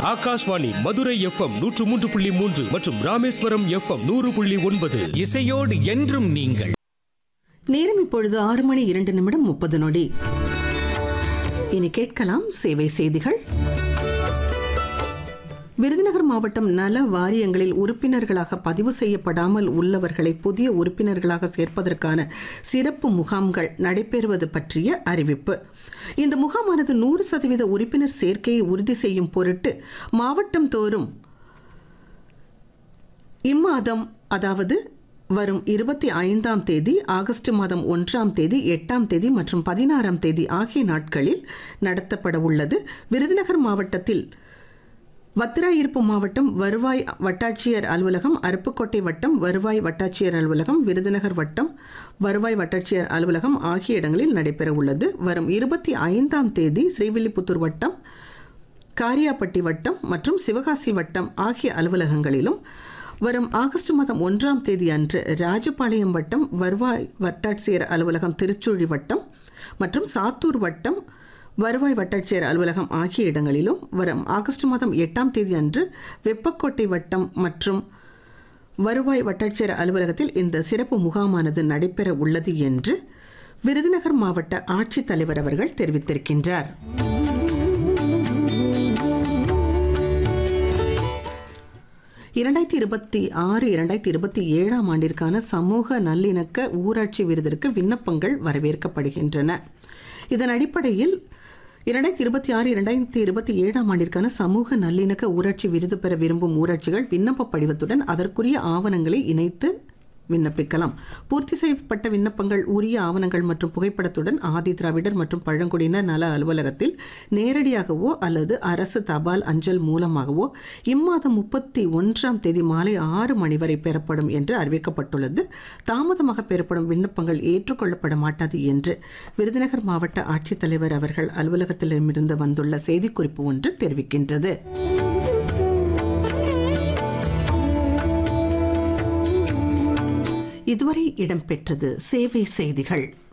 Akashvani Madurai FM நூற்று மூன்று புள்ளி மூன்று மற்றும் ராமேஸ்வரம் எஃப்எம் நூறு புள்ளி ஒன்பது இசையோடு என்றும் நீங்கள் நேரம் இப்பொழுது ஆறு மணி இரண்டு நிமிடம் முப்பது நொடி இனி கேட்கலாம் சேவை செய்திகள் விருதுநகர் மாவட்டம் நல வாரியங்களில் உறுப்பினர்களாக பதிவு செய்யப்படாமல் உள்ளவர்களை புதிய உறுப்பினர்களாக சேர்ப்பதற்கான சிறப்பு முகாம்கள் நடைபெறுவது பற்றிய அறிவிப்பு இந்த முகாமானது நூறு சதவீத உறுப்பினர் சேர்க்கையை உறுதி செய்யும் பொருட்டு மாவட்டம் தோறும் இம்மாதம் அதாவது வரும் இருபத்தி ஐந்தாம் தேதி ஆகஸ்ட் மாதம் ஒன்றாம் தேதி எட்டாம் தேதி மற்றும் பதினாறாம் தேதி ஆகிய நாட்களில் நடத்தப்பட உள்ளது விருதுநகர் மாவட்டத்தில் வத்திராயிருப்பு மாவட்டம் வருவாய் வட்டாட்சியர் அலுவலகம் அருப்புக்கோட்டை வட்டம் வருவாய் வட்டாட்சியர் அலுவலகம் விருதுநகர் வட்டம் வருவாய் வட்டாட்சியர் அலுவலகம் ஆகிய இடங்களில் நடைபெற உள்ளது வரும் இருபத்தி ஐந்தாம் தேதி ஸ்ரீவில்லிபுத்தூர் வட்டம் காரியாப்பட்டி வட்டம் மற்றும் சிவகாசி வட்டம் ஆகிய அலுவலகங்களிலும் வரும் ஆகஸ்ட் மாதம் ஒன்றாம் தேதி அன்று ராஜபாளையம் வட்டம் வருவாய் வட்டாட்சியர் அலுவலகம் திருச்சுழி வட்டம் மற்றும் சாத்தூர் வட்டம் வருவாய் வட்டாட்சியர் அலுவலகம் ஆகிய இடங்களிலும் வரும் ஆகஸ்ட் மாதம் எட்டாம் தேதி அன்று வெப்பக்கோட்டை வட்டம் மற்றும் வருவாய் வட்டாட்சியர் அலுவலகத்தில் இந்த சிறப்பு முகாமானது நடைபெற உள்ளது என்று விருதுநகர் மாவட்ட ஆட்சித்தலைவர் அவர்கள் தெரிவித்திருக்கின்றார் இரண்டாயிரத்தி இருபத்தி ஆறு இரண்டாயிரத்தி இருபத்தி ஏழாம் ஆண்டிற்கான சமூக நல்லிணக்க ஊராட்சி விருதிற்கு விண்ணப்பங்கள் வரவேற்கப்படுகின்றன இதன் அடிப்படையில் இரண்டாயிரத்தி இருபத்தி ஆறு இரண்டாயிரத்தி இருபத்தி ஏழாம் ஆண்டிற்கான சமூக நல்லிணக்க ஊராட்சி விருது பெற விரும்பும் ஊராட்சிகள் விண்ணப்ப படிவத்துடன் அதற்குரிய ஆவணங்களை இணைத்து விண்ணப்பிக்கலாம் பூர்த்தி செய்யப்பட்ட விண்ணப்பங்கள் உரிய ஆவணங்கள் மற்றும் புகைப்படத்துடன் ஆதி திராவிடர் மற்றும் பழங்குடியினர் நல அலுவலகத்தில் நேரடியாகவோ அல்லது அரசு தபால் அஞ்சல் மூலமாகவோ இம்மாதம் முப்பத்தி ஒன்றாம் தேதி மாலை ஆறு மணி வரை பெறப்படும் என்று அறிவிக்கப்பட்டுள்ளது தாமதமாக பெறப்படும் விண்ணப்பங்கள் ஏற்றுக்கொள்ளப்பட மாட்டாது என்று விருதுநகர் மாவட்ட ஆட்சித்தலைவர் அவர்கள் அலுவலகத்திடமிருந்து வந்துள்ள செய்திக்குறிப்பு ஒன்று தெரிவிக்கின்றது இதுவரை இடம்பெற்றது சேவை செய்திகள்